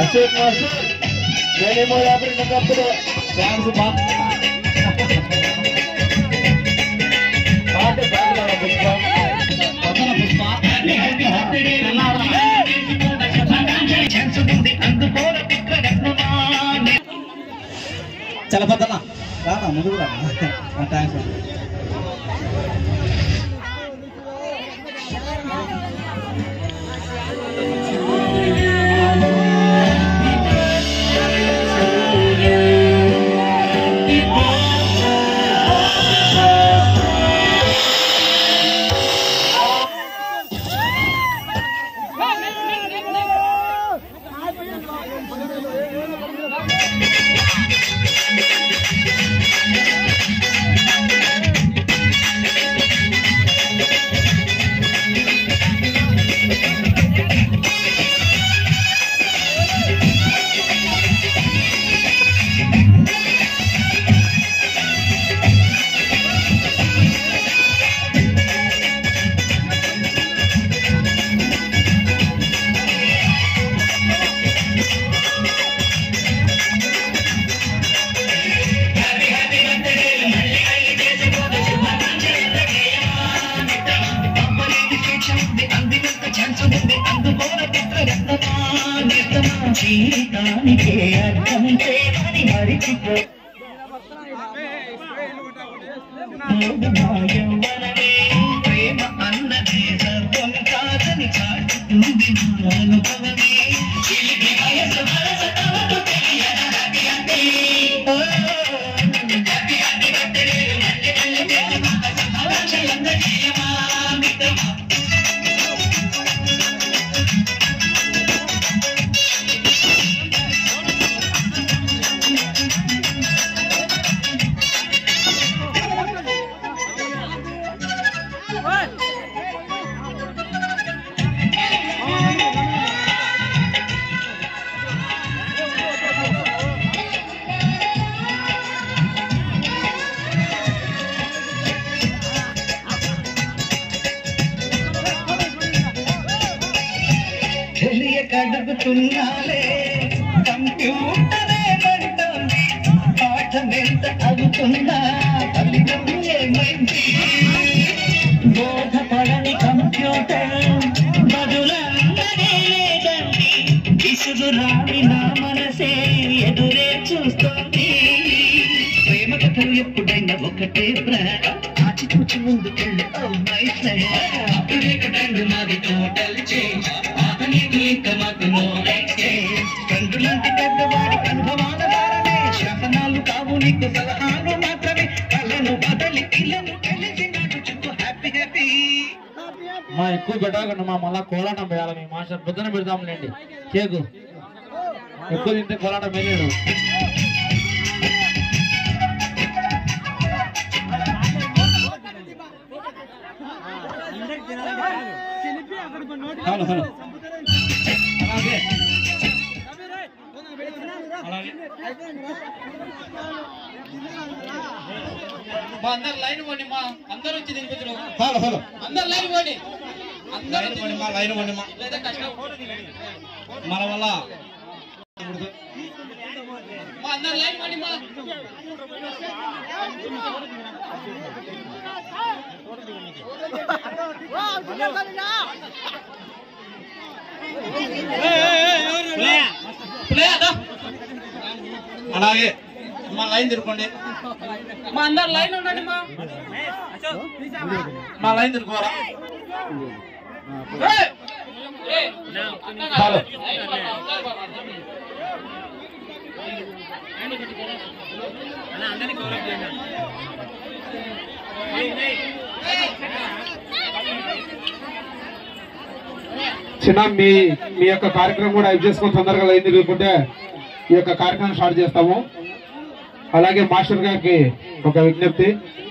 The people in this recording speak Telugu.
అభిషేక్ మాస్టర్ నేనేమో యాభై ఉన్నప్పుడు థ్యాంక్స్ మా పాట పాడగలరా పుష్ప పక్కన పుష్ప హ్యాపీ బర్త్డే చాలా పెద్దనా రానా ముందుకు రా థ్యాంక్స్ జీవితానికే అర్థం చేయని మరిచిపో యవ్వనమే ప్రేమ అన్నదే సర్వం కాదని చాటుతుంది నా అనుభవమే చిలిపి వయసు వరస తమకు తెలియని happy happy oh happy happy birthday మళ్ళీ మళ్ళీ ప్రేమ ఆశయంగా చేయమా మిత్రమా తెలియక అడుగుతున్నాలే కంప్యూటరే అంటోంది పాఠమెంత అవుతుందా ఫలితం ఏమైంది బోధపడని కంప్యూటర్ బదులందరే లేదండి విసుగు రాని నా మనసే ఎదురే చూస్తోంది ప్రేమ కథలు ఎప్పుడైనా ఒకటే బ్రాండ్ ఆచితూచి ముందుకెళ్ళి ఓ మై ఫ్రెండ్ మాది టోటల్ చేంజ్ నీకు ఇంకా మాకు నో ఎక్స్చేంజ్ ఫ్రెండులాంటి పెద్దవాడి అనుభవాల ద్వారానే శాసనాలు కావు నీకు సలహాలు మాత్రమే కళ్ళను బదలి ఇళ్ళను కలిసినాడు చెప్పు హ్యాపీ హ్యాపీ మా ఎక్కువ పెట్టకుండా మా మళ్ళా కోలాటం వేయాలని మాస్టర్ పొద్దున పెడతాంలేండి కేకు ఎక్కువ తింటే కోలాటం వేయలేడు హలో హలో అలాగే అలాగే మా అందరు లైన్ పోండి మా అందరూ వచ్చి తినిపించడం హలో హలో అందరు లైన్ పోండి అందరూ లైన్ పోండి మా లైన్ పోండి మా లేదా కష్టం మన వల్ల మా అందరు లైన్ పోండి మా ప్లే అదా అలాగే మా లైన్ తిరుకోండి మా అందరు లైన్ ఉండండి మా మా లైన్ తిరుకోరా ఏయ్! ఏయ్! హలో లైన్ పడరా, అందరూ పడరా. చిన్న మీ మీ యొక్క కార్యక్రమం కూడా అయిపు చేసుకొని తొందరగా లైన్ తిరుగుకుంటే ఈ యొక్క కార్యక్రమం స్టార్ట్ చేస్తాము అలాగే మాస్టర్ గారికి ఒక విజ్ఞప్తి